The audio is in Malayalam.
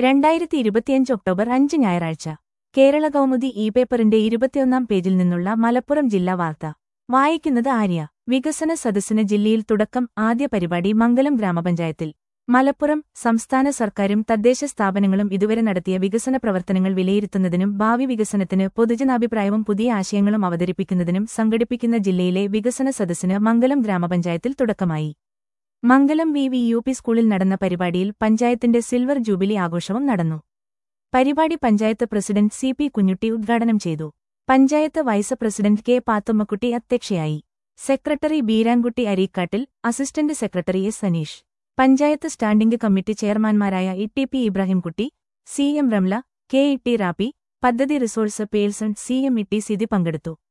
രണ്ടായിരത്തി ഇരുപത്തിയഞ്ച് ഒക്ടോബർ അഞ്ച് ഞായറാഴ്ച കേരള കൗമുദി ഇ പേപ്പറിന്റെ ഇരുപത്തിയൊന്നാം പേജിൽ നിന്നുള്ള മലപ്പുറം ജില്ലാ വാർത്ത വായിക്കുന്നത് ആര്യ വികസന സദസ്സിന് ജില്ലയിൽ തുടക്കം ആദ്യ പരിപാടി മംഗലം ഗ്രാമപഞ്ചായത്തിൽ മലപ്പുറം സംസ്ഥാന സർക്കാരും തദ്ദേശ സ്ഥാപനങ്ങളും ഇതുവരെ നടത്തിയ വികസന പ്രവർത്തനങ്ങൾ വിലയിരുത്തുന്നതിനും ഭാവി വികസനത്തിന് പൊതുജനാഭിപ്രായവും പുതിയ ആശയങ്ങളും അവതരിപ്പിക്കുന്നതിനും സംഘടിപ്പിക്കുന്ന ജില്ലയിലെ വികസന സദസ്സിന് മംഗലം ഗ്രാമപഞ്ചായത്തിൽ തുടക്കമായി Mangalam V V U P സ്കൂളിൽ നടന്ന പരിപാടിയിൽ പഞ്ചായത്തിന്റെ സിൽവർ ജൂബിലി ആഘോഷവും നടന്നു പരിപാടി panchayat president C P Kunjutty ഉദ്ഘാടനം ചെയ്തു panchayat vice president K Pathummakutty അധ്യക്ഷയായി secretary Beerankutty Areekattil assistant secretary S Saneesh panchayat standing committee ചെയർമാൻമാരായ E T P Ibrahimkutty C M Ramla K E T Rappi പദ്ധതി resource person C M E T Sithi പങ്കെടുത്തു